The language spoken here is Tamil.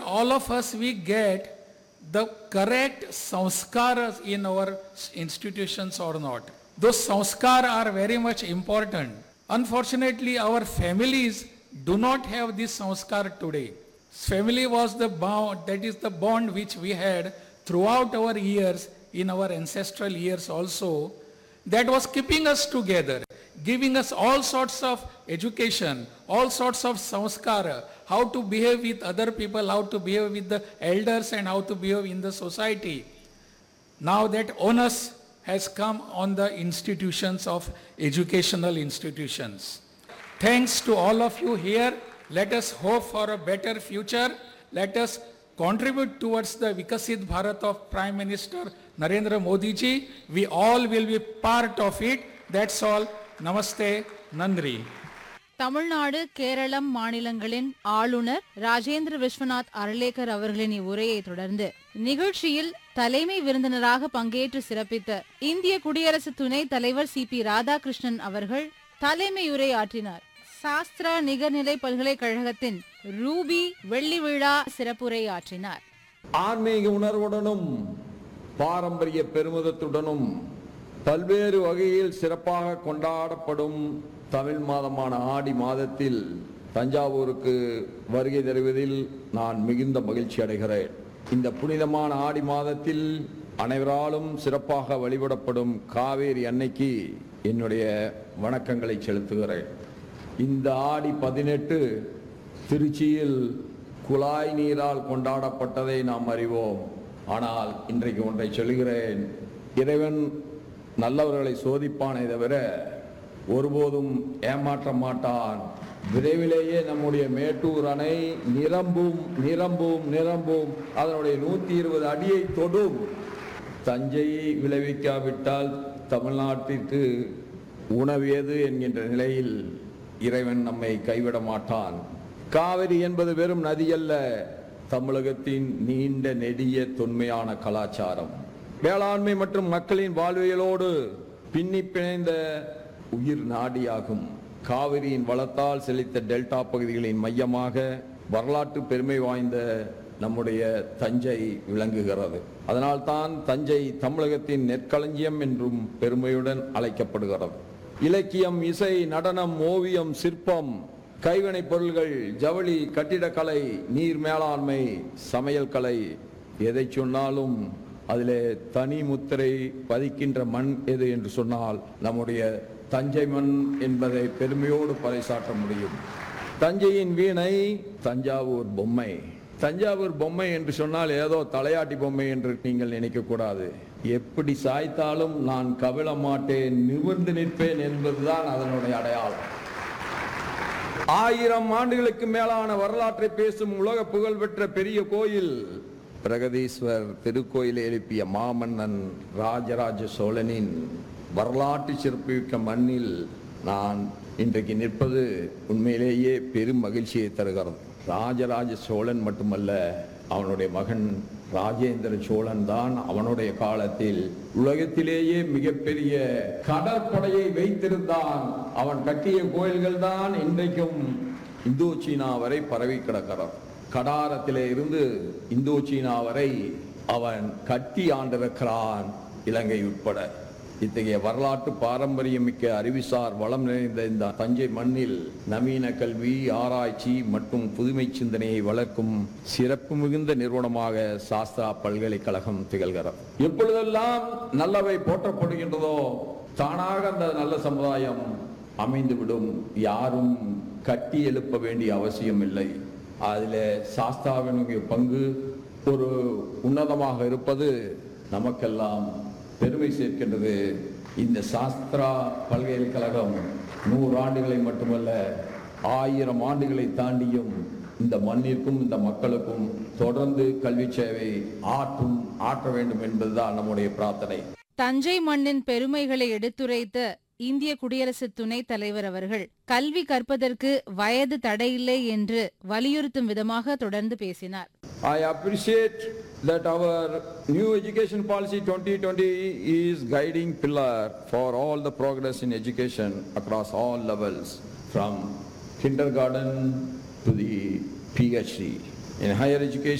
all of us we get the correct sanskaras in our institutions or not. Those sanskar are very much important. Unfortunately, our families do not have this sanskar today. Family was the bond, that is the bond which we had throughout our years, in our ancestral years also, that was keeping us together, giving us all sorts of education, all sorts of samskara, how to behave with other people, how to behave with the elders and how to behave in the society. Now that onus has come on the institutions of educational institutions. Thanks to all of you here. Let us hope for a better future. Let us contribute towards the Vikasit Bharat of Prime Minister Narendra Modi ji. We all will be part of it. That's all. Namaste. Nandri. Tamil Nadu Keralam மாநிலங்களின் ஆளுநர் ராஜேந்திர விஸ்வநாத் அர்லேக்கர் அவர்களின் இவ்வுரையை தொடர்ந்து நிகழ்ச்சியில் தலைமை விருந்தினராக பங்கேற்று சிறப்பித்த இந்திய குடியரசு துணைத் தலைவர் சி பி ராதாகிருஷ்ணன் அவர்கள் தலைமையுரை ஆற்றினார் சாஸ்திரா நிகர்நிலை பல்கலைக்கழகத்தின் ரூபி வெள்ளி விழா சிறப்புரை ஆற்றினார் ஆன்மீக உணர்வுடனும் பாரம்பரிய பெருமிதத்துடனும் பல்வேறு வகையில் சிறப்பாக கொண்டாடப்படும் தமிழ் மாதமான ஆடி மாதத்தில் தஞ்சாவூருக்கு வருகை தருவதில் நான் மிகுந்த மகிழ்ச்சி அடைகிறேன் இந்த புனிதமான ஆடி மாதத்தில் அனைவராலும் சிறப்பாக வழிபடப்படும் காவேரி அன்னைக்கு என்னுடைய வணக்கங்களை செலுத்துகிறேன் இந்த ஆடி பதினெட்டு திருச்சியில் குழாய் நீரால் கொண்டாடப்பட்டதை நாம் அறிவோம் ஆனால் இன்றைக்கு ஒன்றை சொல்கிறேன் இறைவன் நல்லவர்களை சோதிப்பானே தவிர ஒருபோதும் ஏமாற்ற மாட்டான் விரைவிலேயே நம்முடைய மேட்டூர் அணை நிரம்பும் நிரம்பும் நிரம்பும் அதனுடைய நூற்றி இருபது அடியை தொடும் தஞ்சையை விளைவிக்காவிட்டால் தமிழ்நாட்டிற்கு உணவேது என்கின்ற நிலையில் இறைவன் நம்மை கைவிட மாட்டான் காவிரி என்பது வெறும் நதி அல்ல தமிழகத்தின் நீண்ட நெடிய தொன்மையான கலாச்சாரம் வேளாண்மை மற்றும் மக்களின் வாழ்வியலோடு பின்னி பிணைந்த உயிர் நாடியாகும் காவிரியின் வளத்தால் செழித்த டெல்டா பகுதிகளின் மையமாக வரலாற்று பெருமை வாய்ந்த நம்முடைய தஞ்சை விளங்குகிறது அதனால்தான் தஞ்சை தமிழகத்தின் நெற்களஞ்சியம் என்றும் பெருமையுடன் அழைக்கப்படுகிறது இலக்கியம் இசை நடனம் ஓவியம் சிற்பம் கைவினைப் பொருள்கள் ஜவுளி கட்டிடக்கலை நீர் மேலாண்மை சமையல் கலை எதை சொன்னாலும் அதிலே தனி முத்திரை பதிக்கின்ற மண் எது என்று சொன்னால் நம்முடைய தஞ்சை மண் என்பதை பெருமையோடு பறைசாற்ற முடியும் தஞ்சையின் வீணை தஞ்சாவூர் பொம்மை தஞ்சாவூர் பொம்மை என்று சொன்னால் ஏதோ தலையாட்டி பொம்மை என்று நீங்கள் நினைக்கக்கூடாது எப்படி சாய்த்தாலும் நான் கவிழ மாட்டேன் நிமிர்ந்து நிற்பேன் என்பதுதான் அதனுடைய அடையாளம் ஆயிரம் ஆண்டுகளுக்கு மேலான வரலாற்றை பேசும் உலக புகழ்பெற்ற பெரிய கோயில் பிரகதீஸ்வர் திருக்கோயிலை எழுப்பிய மாமன்னன் ராஜராஜ சோழனின் வரலாற்று சிறப்புமிக்க மண்ணில் நான் இன்றைக்கு நிற்பது உண்மையிலேயே பெரும் மகிழ்ச்சியை தருகிறது ராஜராஜ சோழன் மட்டுமல்ல அவனுடைய மகன் ராஜேந்திர சோழன் தான் அவனுடைய காலத்தில் உலகத்திலேயே மிகப்பெரிய கடற்படையை வைத்திருந்தான் அவன் கட்டிய கோயில்கள் தான் இன்றைக்கும் இந்தோ சீனா வரை பரவி கிடக்கிறார் கடாரத்திலே இருந்து இந்தோ சீனா வரை அவன் கட்டி ஆண்டிருக்கிறான் இலங்கை உட்பட இத்தகைய வரலாற்று பாரம்பரியமிக்க அறிவுசார் வளம் நிறைந்த இந்த தஞ்சை மண்ணில் நவீன கல்வி ஆராய்ச்சி மற்றும் புதுமை சிந்தனையை வளர்க்கும் சிறப்பு மிகுந்த நிறுவனமாக சாஸ்திரா பல்கலைக்கழகம் திகழ்கிறது எப்பொழுதெல்லாம் நல்லவை போற்றப்படுகின்றதோ தானாக அந்த நல்ல சமுதாயம் அமைந்துவிடும் யாரும் கட்டி எழுப்ப வேண்டிய அவசியம் இல்லை அதில் சாஸ்தாவினுடைய பங்கு ஒரு உன்னதமாக இருப்பது நமக்கெல்லாம் பெருமை சேர்க்கின்றது இந்த சாஸ்திரா பல்கலைக்கழகம் நூறு ஆண்டுகளை மட்டுமல்ல ஆயிரம் ஆண்டுகளை தாண்டியும் இந்த மண்ணிற்கும் இந்த மக்களுக்கும் தொடர்ந்து கல்வி சேவை ஆற்றும் ஆற்ற வேண்டும் என்பதுதான் நம்முடைய பிரார்த்தனை தஞ்சை மண்ணின் பெருமைகளை எடுத்துரைத்த இந்திய குடியரசு துணைத் தலைவர் அவர்கள் கல்வி கற்பதற்கு வயது தடையில்லை என்று வலியுறுத்தும் விதமாக தொடர்ந்து பேசினார் I appreciate that our new education policy 2020 is guiding pillar for all the progress in education across all levels from kindergarten to the PhD. In higher education,